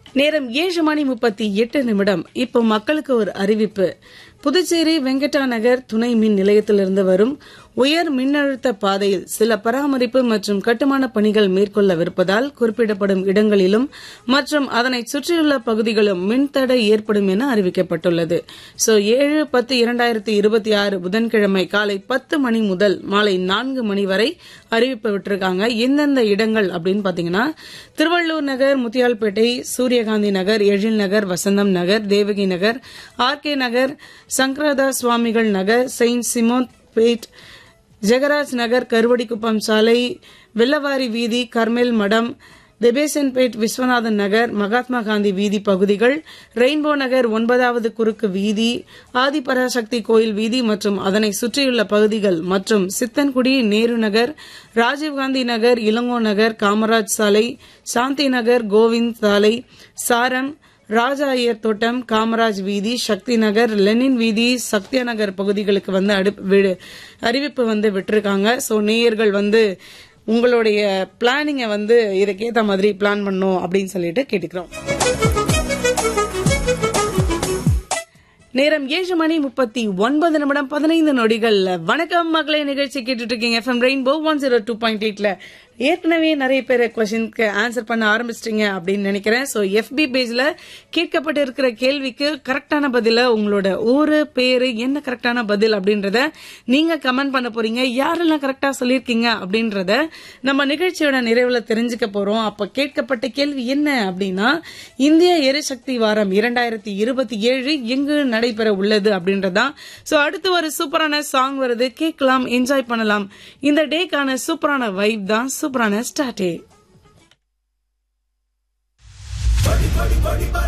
நேரம் ஏழு மணி முப்பத்தி எட்டு நிமிடம் இப்போ மக்களுக்கு ஒரு அறிவிப்பு புதுச்சேரி வெங்கடா நகர் துணை மின் நிலையத்திலிருந்து வரும் உயர் மின்னழுத்த பாதையில் சில பராமரிப்பு மற்றும் கட்டுமான பணிகள் மேற்கொள்ளவிருப்பதால் குறிப்பிடப்படும் இடங்களிலும் மற்றும் அதனை சுற்றியுள்ள பகுதிகளும் மின்தடை ஏற்படும் என அறிவிக்கப்பட்டுள்ளது சோ ஏழு பத்து இரண்டாயிரத்தி இருபத்தி ஆறு புதன்கிழமை காலை பத்து மணி முதல் மாலை நான்கு மணி வரை அறிவிப்பு விட்டிருக்காங்க எந்தெந்த இடங்கள் அப்படின்னு பாத்தீங்கன்னா Tiruvallur Nagar Muthialpet Suriyakanthi Nagar Ezhil Nagar Vasantham Nagar Devaki Nagar R K Nagar Sankaradas Swamigal Nagar Saint Simon Pet Jegaraj Nagar Karuvadikuppam சாலை வெள்ளவாரி வீதி கர்மேல் மடம் தெபேசன்பேட் விஸ்வநாதன் நகர் மகாத்மா காந்தி வீதி பகுதிகள் ரெயின்போ நகர் ஒன்பதாவது குறுக்கு வீதி ஆதிபராசக்தி கோயில் வீதி மற்றும் அதனை சுற்றியுள்ள பகுதிகள் மற்றும் சித்தன்குடி நேரு நகர் ராஜீவ்காந்தி நகர் இளங்கோ நகர் காமராஜ் சாலை சாந்தி நகர் கோவிந்த் சாலை சாரம் ராஜா ஐயர் தோட்டம் காமராஜ் வீதி சக்தி நகர் லெனின் வீதி சத்யா நகர் பகுதிகளுக்கு வந்து அடுப்- விடு- அறிவிப்பு வந்து விட்டிருக்காங்க ஸோ நேயர்கள் வந்து உங்களுடைய பிளானிங்கை வந்து இதுக்கேற்ற மாதிரி பிளான் பண்ணும் அப்படின்னு சொல்லிட்டு கேட்டுக்கிறோம் நேரம் ஏழு மணி முப்பத்தி ஒன்பது நிமிடம் பதினைந்து நொடிகள் வணக்கம் மகளே நிகழ்ச்சி கேட்டுட்டு இருக்கீங்க FM rainbow one zero two point எயிட்ல ஏற்கனவே நிறைய பேர் கொஸ்டினுக்கு ஆன்சர் பண்ண ஆரம்பிச்சிட்டீங்க அப்படின்னு நினைக்கிறேன் ஸோ எஃபி பேஜ்ல கேட்கப்பட்டு இருக்கிற கேள்விக்கு கரெக்டான பதில உங்களோட ஊரு பேரு என்ன கரெக்டான பதில் அப்படின்றத நீங்க கமெண்ட் பண்ண போறீங்க யாரெல்லாம் கரெக்டா சொல்லியிருக்கீங்க அப்படின்றத நம்ம நிகழ்ச்சியோட நிறைவுல தெரிஞ்சுக்க போறோம் அப்ப கேட்கப்பட்ட கேள்வி என்ன அப்படின்னா இந்திய எரிசக்தி வாரம் இரண்டாயிரத்தி இருபத்தி ஏழு எங்கு நடைபெற உள்ளது அப்படின்றதான் சோ அடுத்து ஒரு சூப்பரான சாங் வருது கேட்கலாம் என்ஜாய் பண்ணலாம் இந்த டேக்கான சூப்பரான வைப் தான் சூப்பரான ஸ்டார்டே